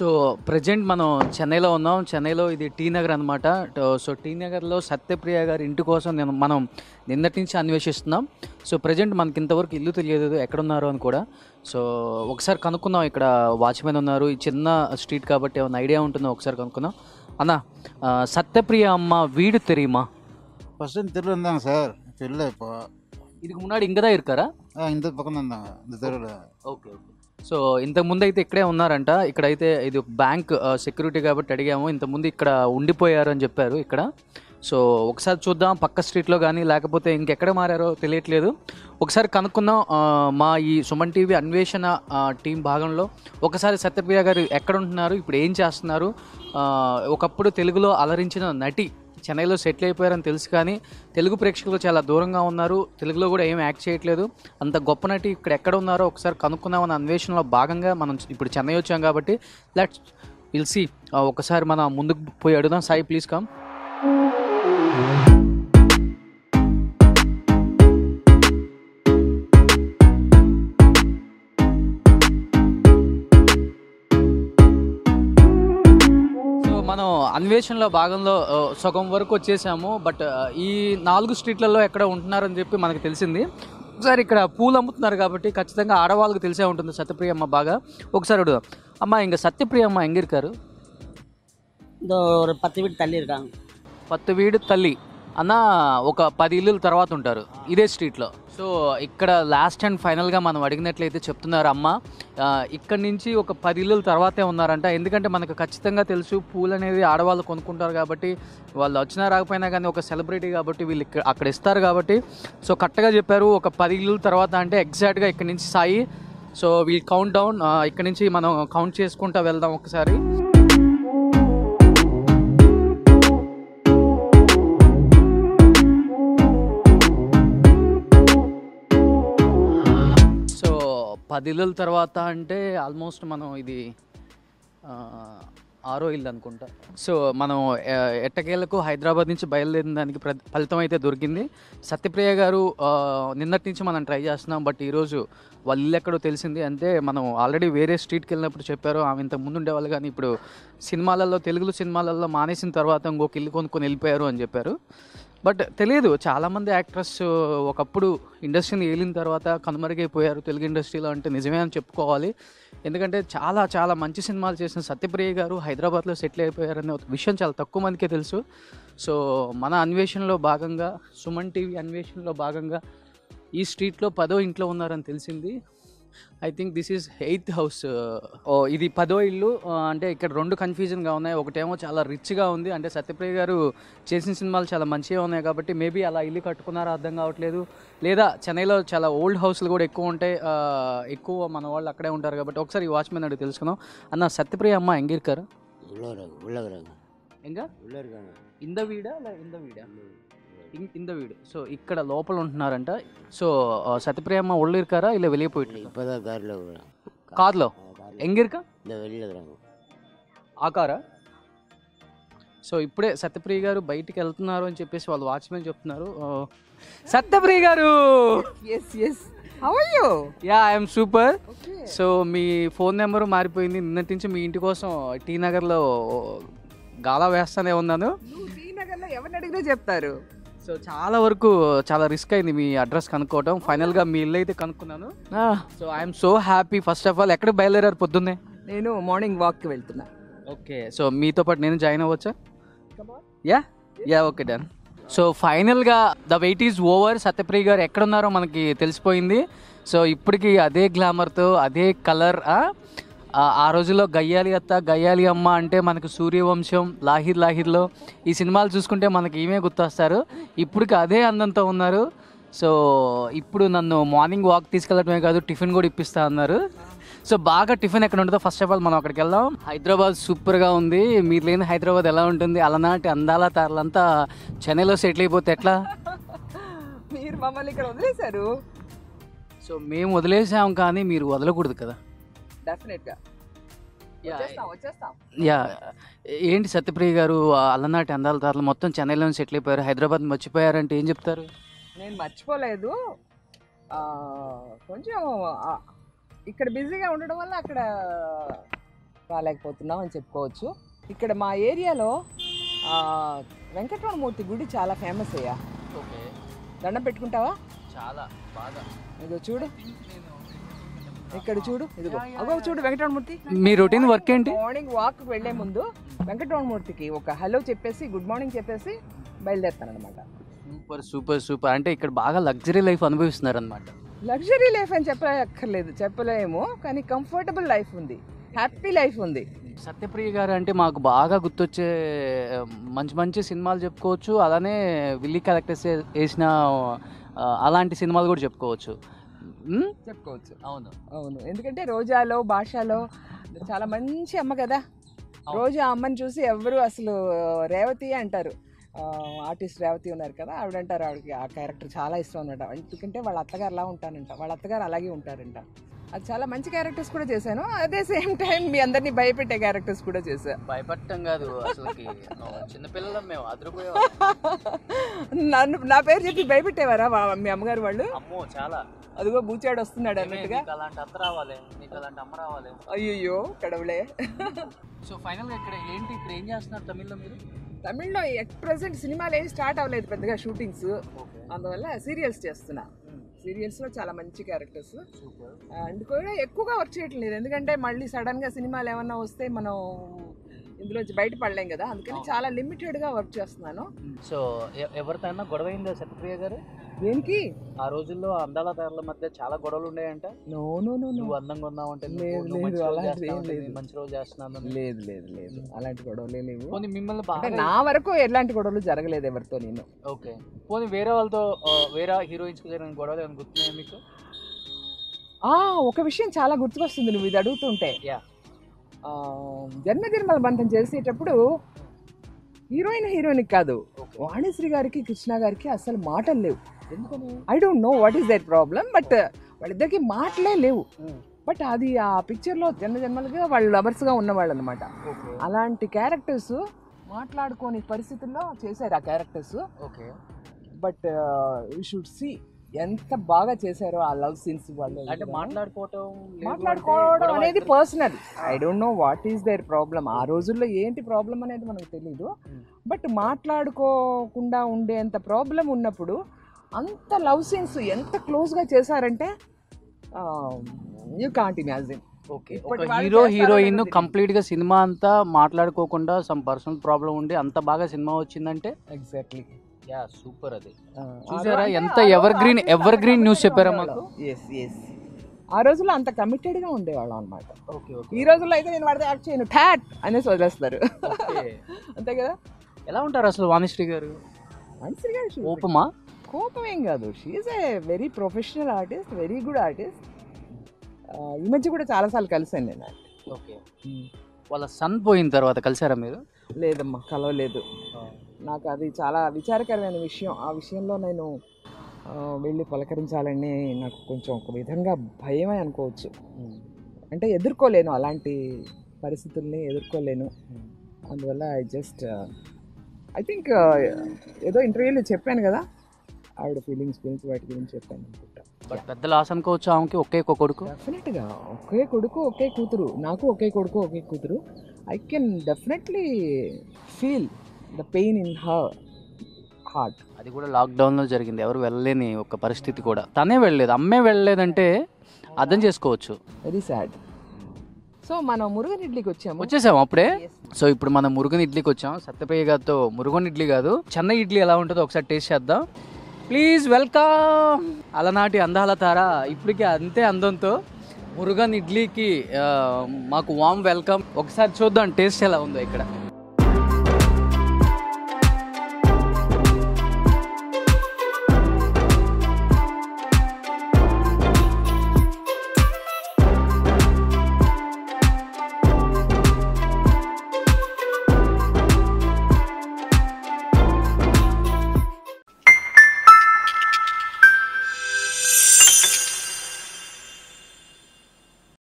So present మనం చెన్నైలో ఉన్నాం చెన్నైలో ఇది టీ నగర్ అనమాట సో టీ నగర్లో సత్యప్రియ గారి ఇంటి కోసం నేను మనం నిన్నటి నుంచి అన్వేషిస్తున్నాం సో ప్రజెంట్ మనకి ఇంతవరకు ఇల్లు తెలియదు ఎక్కడున్నారు అని కూడా సో ఒకసారి కనుక్కుందాం ఇక్కడ వాచ్మెన్ ఉన్నారు ఈ చిన్న స్ట్రీట్ కాబట్టి ఏమైనా ఐడియా ఉంటుందో ఒకసారి కనుక్కుందాం అన్న ఆ, సత్యప్రియ అమ్మ వీడు தெரியுமா ஃபர்ஸ்ட் இந்த தெருவில் இருந்தாங்க சார் இப்போ இல்லை இப்போ இதுக்கு முன்னாடி இங்கே தான் இருக்காரா ஆ இந்த பக்கம் தான் இருந்தாங்க இந்த தெருவில் ఓకే ఓకే సో ఇంతకు ముందు అయితే ఇక్కడే ఉన్నారంట ఇక్కడైతే ఇది బ్యాంక్ సెక్యూరిటీ కాబట్టి అడిగాము ఇంతకుముందు ఇక్కడ ఉండిపోయారు అని చెప్పారు ఇక్కడ సో ఒకసారి చూద్దాం పక్క స్ట్రీట్లో కానీ లేకపోతే ఇంకెక్కడ మారారో తెలియట్లేదు ఒకసారి కనుక్కుందాం ఆ, మా ఈ సుమన్ టీవీ అన్వేషణ ఆ, టీం భాగంలో ఒకసారి సత్యప్రియ గారు ఎక్కడ ఉంటున్నారు ఇప్పుడు ఏం చేస్తున్నారు ఆ, ఒకప్పుడు తెలుగులో అలరించిన నటి చెన్నైలో సెటిల్ అయిపోయారని తెలుసు కానీ తెలుగు ప్రేక్షకులు చాలా దూరంగా ఉన్నారు తెలుగులో కూడా ఏం యాక్ట్ చేయట్లేదు అంత గొప్ప నటి ఇక్కడ ఎక్కడ ఉన్నారో ఒకసారి కనుక్కుందామన్న అన్వేషణలో భాగంగా మనం ఇప్పుడు చెన్నై వచ్చాం కాబట్టి లెట్స్ విల్ సి ఒకసారి మనం ముందుకు పోయి అడుగుదాం సాయి ప్లీజ్ కమ్ సో మనం అన్వేషణలో భాగంలో ఆ, సగం వరకు వచ్చేసాము బట్ ఆ, ఈ నాలుగు స్ట్రీట్లలో ఎక్కడ ఉంటున్నారని చెప్పి మనకు తెలిసింది ఒకసారి ఇక్కడ పూలు అమ్ముతున్నారు కాబట్టి ఖచ్చితంగా ఆడవాళ్ళకి తెలిసే ఉంటుంది సత్యప్రియ అమ్మ బాగా ఒకసారి అడుగుదాం అమ్మ ఇంక సత్యప్రియ అమ్మ ఎంగిరికారు இந்த ஒரு பத்து வீடு தள்ளி இருக்காங்க పత్తు వీడు తల్లి అన్న ఒక పది ఇల్లుల తర్వాత ఉంటారు ఇదే స్ట్రీట్లో సో ఇక్కడ లాస్ట్ అండ్ ఫైనల్గా మనం అడిగినట్లయితే చెప్తున్నారు అమ్మ ఆ, ఇక్కడ నుంచి ఒక పది ఇల్లుల తర్వాతే ఉన్నారంట ఎందుకంటే మనకు ఖచ్చితంగా తెలుసు పూలు అనేది ఆడవాళ్ళు కొనుక్కుంటారు కాబట్టి వాళ్ళు వచ్చినా రాకపోయినా కానీ ఒక సెలబ్రిటీ కాబట్టి వీళ్ళు ఇక్కడ అక్కడ ఇస్తారు కాబట్టి సో కరెక్ట్గా చెప్పారు ఒక పది ఇల్లుల తర్వాత అంటే ఎగ్జాక్ట్గా ఇక్కడ నుంచి Sai so we'll count down ఇక్కడ నుంచి మనం కౌంట్ చేసుకుంటూ వెళ్దాం ఒకసారి సో పది ఇళ్ళల తర్వాత అంటే ఆల్మోస్ట్ మనం ఇది ఆ, ఆరో ఇల్లు అనుకుంటా సో మనం ఆ, ఎట్టకేలకు హైదరాబాద్ నుంచి బయలుదేరిన దానికి ప్ర- ఫలితం అయితే దొరికింది సత్యప్రియ గారు ఆ, నిన్నటి నుంచి మనం ట్రై చేస్తున్నాం బట్ ఈరోజు వాళ్ళ ఇల్లు ఎక్కడో తెలిసింది అంటే మనం ఆల్రెడీ వేరే స్ట్రీట్కి వెళ్ళినప్పుడు చెప్పారు ఆమె ఇంతకు ముందు ఉండేవాళ్ళు కానీ ఇప్పుడు సినిమాలలో తెలుగు సినిమాలలో మానేసిన తర్వాత ఇంకొక ఇల్లు కొనుక్కొని వెళ్ళిపోయారు అని చెప్పారు బట్ తెలియదు చాలామంది యాక్ట్రెస్ ఒకప్పుడు ఇండస్ట్రీని ఏలిన తర్వాత కనుమరుగైపోయారు తెలుగు ఇండస్ట్రీలో అంటే నిజమే అని చెప్పుకోవాలి ఎందుకంటే చాలా చాలా మంచి సినిమాలు చేసిన సత్యప్రియ గారు హైదరాబాద్లో సెటిల్ అయిపోయారనే ఒక విషయం చాలా తక్కువ మందికే తెలుసు సో మన అన్వేషణలో భాగంగా సుమన్ టీవీ అన్వేషణలో భాగంగా ఈ స్ట్రీట్లో పదో ఇంట్లో ఉన్నారని తెలిసింది I think this is eighth house ఓ ఇది పదో ఇల్లు ఆ, అంటే ఇక్కడ రెండు కన్ఫ్యూజన్గా ఉన్నాయి ఒకటేమో చాలా రిచ్గా ఉంది అంటే సత్యప్రియ గారు చేసిన సినిమాలు చాలా మంచిగా ఉన్నాయి కాబట్టి మేబీ అలా ఇల్లు కట్టుకున్నారో అర్థం కావట్లేదు లేదా చెన్నైలో చాలా ఓల్డ్ హౌస్లు కూడా ఎక్కువ ఉంటాయి ఆ, ఎక్కువ మన వాళ్ళు అక్కడే ఉంటారు కాబట్టి ఒకసారి ఈ వాచ్మెన్ అడిగి తెలుసుకుందాం అన్న సత్యప్రియ అమ్మ எங்கே இருக்காரு உள்ள வராங்க உள்ள வராங்க எங்க உள்ள இருக்காங்க ఇంద వీడా లే ఇంద వీడా ఇం- ఇంద వీడు సో ఇక్కడ లోపల ఉంటున్నారంట సో ఆ, సత్యప్రియ అమ్మ ఒళ్ళు இருக்காரா இல்லை வெளியே போயிட்டு இருக்கா? இப்போதான் காரில் வராங்க కార్లో காரில் எங்க இருக்கா இந்த வெளியில் இருக்கிறாங்க ఆ కారా సో ఇప్పుడే సత్యప్రియ గారు బయటికి వెళ్తున్నారు అని చెప్పేసి వాళ్ళు వాచ్మెన్ చెప్తున్నారు ఆ, సత్యప్రియ గారు Yes, yes. How are you? Yeah I'm super Okay. So మీ ఫోన్ నెంబర్ మారిపోయింది నిన్నటి నుంచి మీ ఇంటి కోసం టీ నగర్లో గాలా వేస్తానే ఉన్నాను నువ్వు టీ నగర్లో ఎవరిని అడిగినా చెప్తారు సో చాలా వరకు చాలా రిస్క్ అయింది మీ అడ్రస్ కనుక్కోవడం ఫైనల్గా మీ ఇల్లు అయితే కనుక్కున్నాను so I'm so happy first of all ఎక్కడ బయలుదేరారు పొద్దున్నే నేను మార్నింగ్ వాక్కి వెళ్తున్నా ఓకే సో మీతో పాటు నేను జాయిన్ అవ్వచ్చా yeah yeah okay done so ఫైనల్గా the wait is over Satyapriya గారు ఎక్కడున్నారో మనకి తెలిసిపోయింది సో ఇప్పటికి అదే గ్లామర్తో అదే కలర్ ఆ రోజుల్లో గయ్యాలి అత్త గయ్యాలి అమ్మ అంటే మనకు సూర్యవంశం లాహిర్ లాహిర్లో ఈ సినిమాలు చూసుకుంటే మనకి ఈమె గుర్తొస్తారు ఇప్పటికి అదే అందంతో ఉన్నారు సో ఇప్పుడు నన్ను మార్నింగ్ వాక్ తీసుకెళ్ళడమే కాదు టిఫిన్ కూడా ఇప్పిస్తా అన్నారు సో బాగా టిఫిన్ ఎక్కడ ఉంటుందో ఫస్ట్ ఆఫ్ ఆల్ మనం అక్కడికి వెళ్దాం హైదరాబాద్ సూపర్గా ఉంది మీరు లేని హైదరాబాద్ ఎలా ఉంటుంది అలనాటి అందాల తారలంతా చెన్నైలో సెటిల్ అయిపోతే ఎట్లా మీరు మమ్మల్ని ఇక్కడ వదిలేశారు సో మేము వదిలేసాం కానీ మీరు వదలకూడదు కదా డెఫినెట్ గా యా వచ్చేస్తాం వచ్చేస్తాం యా ఏంటి సత్యప్రియ గారు ఆ అలనాటి అందాల తారలు మొత్తం చెన్నైలోనే సెటిల్ అయిపోయారు హైదరాబాద్ మర్చిపోయారంటే ఏం చెప్తారు నేను మర్చిపోలేదు ఆ, కొంచెం ఆ, ఇక్కడ బిజీగా ఉండడం వల్ల అక్కడ రాలేకపోతున్నాం అని చెప్పుకోవచ్చు ఇక్కడ మా ఏరియాలో ఆ, వెంకటరమణమూర్తి గుడి చాలా ఫేమస్ అయ్యా ఓకే దండం పెట్టుకుంటావా చాలా బాగా ఇదిగో చూడు ఇక్కడ చూడు ఇదిగో అగో చూడు వెంకటరమణమూర్తి మీ రొటీన్ వర్క్ ఏంటి మార్నింగ్ వాక్ వెళ్లే ముందు వెంకటరమణమూర్తికి ఒక హలో చెప్పేసి గుడ్ మార్నింగ్ చెప్పేసి బయలుదేరుతానమాట సూపర్ సూపర్ సూపర్ అంటే ఇక్కడ బాగా లగ్జరీ లైఫ్ అనుభవిస్తున్నారు అనమాట లగ్జరీ లైఫ్ అని చెప్పక్కర్లేదు చెప్పలేము కానీ కంఫర్టబుల్ లైఫ్ ఉంది హ్యాపీ లైఫ్ ఉంది సత్యప్రియ గారు అంటే మాకు బాగా గుర్తొచ్చే ఆ, మంచి మంచి సినిమాలు చెప్పుకోవచ్చు అలానే విల్లీ క్యారెక్టర్స్ వేసిన ఆ, అలాంటి సినిమాలు కూడా చెప్పుకోవచ్చు మ్? చెప్పుకోవచ్చు అవును అవును ఎందుకంటే రోజాలో భాషలో చాలా మంచి అమ్మ కదా అవును. రోజా అమ్మని చూసి ఎవరు అసలు రేవతి అంటారు ఆర్టిస్ట్ రేవతి ఉన్నారు కదా ఆవిడ అంటారు ఆవిడకి ఆ క్యారెక్టర్ చాలా ఇష్టం అనమాట ఎందుకంటే వాళ్ళ అత్తగారులా ఉంటానంట వాళ్ళ అత్తగారు అలాగే ఉంటారంట అది చాలా మంచి క్యారెక్టర్స్ కూడా చేశాను అదే సేమ్ టైం మీ అందరినీ భయపెట్టే క్యారెక్టర్స్ కూడా చేశా భయపడటం కాదు అసలుకి చిన్నపిల్లలం మేము అదిరిపోయే నన్ను నా పేరు చెప్పి భయపెట్టేవారా వా- మీ అమ్మగారు వాళ్ళు అమ్మో చాలా అదిగో బూచాడు వస్తున్నాడు అన్నట్టుగా నీకు అలాంటి అత్త రావాలి నీకు అలాంటి అమ్మ రావాలి అయ్యయ్యో కడవలే సో ఫైనల్ గా ఇక్కడ ఏంటి ఇప్పుడు ఏం చేస్తున్నారు తమిళ్లో మీరు తమిళ్లో ఎట్ ప్రెసెంట్ సినిమాలు ఏం స్టార్ట్ అవ్వలేదు పెద్దగా షూటింగ్స్ అందువల్ల సీరియల్స్ చేస్తున్నా సీరియల్స్లో చాలా మంచి క్యారెక్టర్స్ సూపర్ అండ్ కూడా ఎక్కువగా వర్క్ చేయటం లేదు ఎందుకంటే మళ్ళీ సడన్గా సినిమాలు ఏమన్నా వస్తే మనం ఇందులోంచి బయటపడలేం కదా అందుకని అవును. చాలా లిమిటెడ్గా వర్క్ చేస్తున్నాను సో ఎవరితోనైనా గొడవ అయిందా సత్యప్రియ గారు దేనికి ఆ రోజుల్లో అందాల తారల మధ్య చాలా గొడవలు ఉన్నాయంట నో నో నో నువ్వు అందంగా ఉన్నావు అంటే లేదు, నువ్వు మంచి లేదు, రోజు అలాంటిది ఏం చేస్తున్నావు అంటే లేదు. నేను మంచి రోజు చేస్తున్నాను అని. లేదు లేదు లేదు అలాంటి గొడవలే లేవు పోనీ మిమ్మల్ని అంటే బాగా నా వరకు ఎలాంటి గొడవలు జరగలేదు ఎవరితో నేను ఓకే పోనీ వేరే వాళ్ళతో ఆ, వేరే హీరోయిన్స్ జరిగిన గొడవలు ఏమైనా గుర్తున్నాయా మీకు ఆ ఒక విషయం చాలా గుర్తుకొస్తుంది నువ్వు ఇది అడుగుతుంటే Yeah. ఆ, జన్మజన్మల బంధం చేసేటప్పుడు హీరోయిన్ హీరోయిన్ కాదు ఓకే వాణిశ్రీ గారికి కృష్ణ గారికి అసలు మాటలు లేవు ఎందుకని I don't know what is that problem but వాళ్ళిద్దరికి మాటలే లేవు బట్ అది ఆ పిక్చర్లో జన్మ జన్మలుగా వాళ్ళు లవర్స్గా ఉన్నవాళ్ళు అనమాట ఓకే అలాంటి క్యారెక్టర్స్ మాట్లాడుకోని పరిస్థితుల్లో చేశారు ఆ characters okay but you should see ఎంత బాగా చేశారో ఆ లవ్ సీన్స్ వాళ్ళు అంటే మాట్లాడుకోవటం లేదు మాట్లాడుకోవడం అంటే గొడవ అనేది ఇద్దరు- personal I don't know what is there problem ఆ రోజుల్లో ఏంటి ప్రాబ్లం అనేది మనకు తెలీదు Hmm. బట్ మాట్లాడుకోకుండా ఉండేంత ప్రాబ్లం ఉన్నప్పుడు అంత లవ్ సీన్స్ ఎంత క్లోజ్గా చేశారంటే యూ కాంట్ ఇమాజిన్ ఓకే ఇప్పటి ఒక వాళ్ళు హీరో చేస్తారో హీరోయిన్ లేదో తెలియదు. కంప్లీట్ గా సినిమా అంతా మాట్లాడుకోకుండా సమ్ పర్సనల్ ప్రాబ్లం ఉండి అంత బాగా సినిమా వచ్చిందంటే ఎగ్జాక్ట్లీ యా సూపర్ అది చూసారా చూసారా ఎంత evergreen- evergreen news చెప్పారా మాకు? ఎస్ ఎస్ ఆ రోజుల్లో అంత కమిటెడ్ గా ఉండేవాళ్ళం అనమాట ఓకే ఓకే ఈ రోజుల్లో అయితే నేను వాడితే యాక్ట్ చేయను ఠాట్ అనేసి వదిలేస్తారు ఓకే. అంతే కదా ఎలా ఉంటారు అసలు వాణిశ్రీ గారు మనిషి గారు should be- ఓపమా కోపం ఏం కాదు she a very professional artist very good artist ఈ మధ్య కూడా చాలాసార్లు కలిసాను నేను ఓకే వాళ్ళ సన్ పోయిన తర్వాత కలిసారా మీరు లేదమ్మా కలవలేదు నాకు అది చాలా విచారకరమైన విషయం ఆ విషయంలో నేను ఆ, వెళ్ళి పలకరించాలని నాకు కొంచెం ఒక విధంగా భయమే అనుకోవచ్చు అంటే ఎదుర్కోలేను అలాంటి పరిస్థితుల్ని ఎదుర్కోలేను అందువల్ల ఐ జస్ట్ ఐ థింక్ ఏదో ఇంటర్వ్యూలో చెప్పాను కదా ఆవిడ ఫీలింగ్స్ గురించి వాటి గురించి చెప్పాను అనుకుంటా బట్ పెద్ద లాస్ అనుకోవచ్చు ఆమెకి ఒకే ఒక కొడుకు డెఫినెట్గా ఒకే కొడుకు ఒకే కూతురు నాకు ఒకే కొడుకు ఒకే కూతురు I can definitely feel the pain in her heart అది కూడా లాక్డౌన్లో జరిగింది ఎవరు వెళ్ళలేని ఒక పరిస్థితి కూడా తనే వెళ్ళలేదు అమ్మే వెళ్ళలేదంటే అర్థం చేసుకోవచ్చు వెరీ సాడ్ సో మనం మురుగన్ ఇడ్లీకి వచ్చాము వచ్చేసాం అప్పుడే సో ఇప్పుడు మనం మురుగన్ ఇడ్లీకి వచ్చాం సత్యప్రియ గారితో మురుగన్ ఇడ్లీ కాదు చెన్నై ఇడ్లీ ఎలా ఉంటుందో ఒకసారి టేస్ట్ చేద్దాం ప్లీజ్ వెల్కమ్ అలనాటి అందాల తార ఇప్పటికీ అంతే అందంతో మురుగన్ ఇడ్లీకి ఆ, మాకు వామ్ వెల్కమ్ ఒకసారి చూద్దాం టేస్ట్ ఎలా ఉందో ఇక్కడ